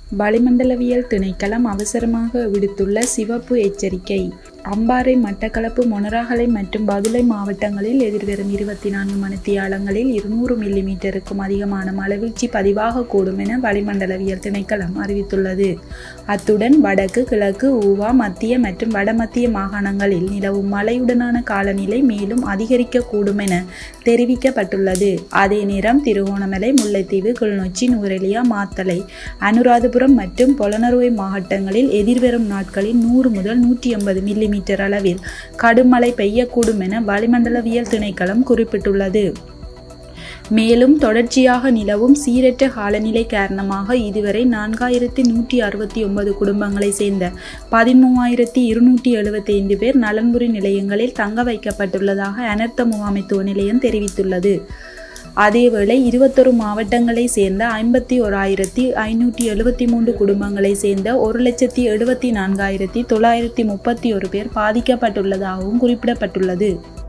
வளிமண்டலவியல் திணைக்களம் அவசரமாக விடுத்துள்ள சிவப்பு எச்சரிக்கை அம்பாறை மட்டக்களப்பு மொனராகலை மற்றும் பதுளை மாவட்டங்களில் எதிர்வரும் இருபத்தி நான்கு மணித்தியாலங்களில் இருநூறு மில்லி மீட்டருக்கும் அதிகமான மழைவீழ்ச்சி பதிவாகக்கூடும் என வளிமண்டலவியல் திணைக்களம் அறிவித்துள்ளது அத்துடன் வடக்கு கிழக்கு ஊவா மத்திய மற்றும் வடமத்திய மாகாணங்களில் நிலவும் மழையுடனான காலநிலை மேலும் அதிகரிக்கக்கூடும் என தெரிவிக்கப்பட்டுள்ளது அதே நேரம் திருகோணமலை முல்லைத்தீவு கிளிநொச்சி நுவரெலியா மாத்தளை அனுராதபுரம் மற்றும் பொலனறுவை மாவட்டங்களில் எதிர்வரும் நாட்களில் நூறு முதல் நூற்றி எண்பது மில்லி மீட்டர் அளவில் கடுமழை பெய்யக்கூடும் என வளிமண்டலவியல் திணைக்களம் குறிப்பிட்டுள்ளது மேலும் தொடர்ச்சியாக நிலவும் சீரற்ற காலநிலை காரணமாக இதுவரை நான்காயிரத்தி நூற்றி அறுபத்தி ஒன்பது குடும்பங்களை சேர்ந்த பதிமூவாயிரத்தி இருநூற்றி எழுபத்தி ஐந்து பேர் நலன்புரி நிலையங்களில் தங்க வைக்கப்பட்டுள்ளதாக அனர்த்த முகாமைத்துவ நிலையம் தெரிவித்துள்ளது அதேவேளை இருபத்தொரு மாவட்டங்களை சேர்ந்த ஐம்பத்தி ஓராயிரத்தி ஐநூற்றி எழுபத்தி மூன்று குடும்பங்களை சேர்ந்த ஒரு லட்சத்தி எழுபத்தி நான்காயிரத்தி தொள்ளாயிரத்தி முப்பத்தி ஒரு பேர் பாதிக்கப்பட்டுள்ளதாகவும் குறிப்பிடப்பட்டுள்ளது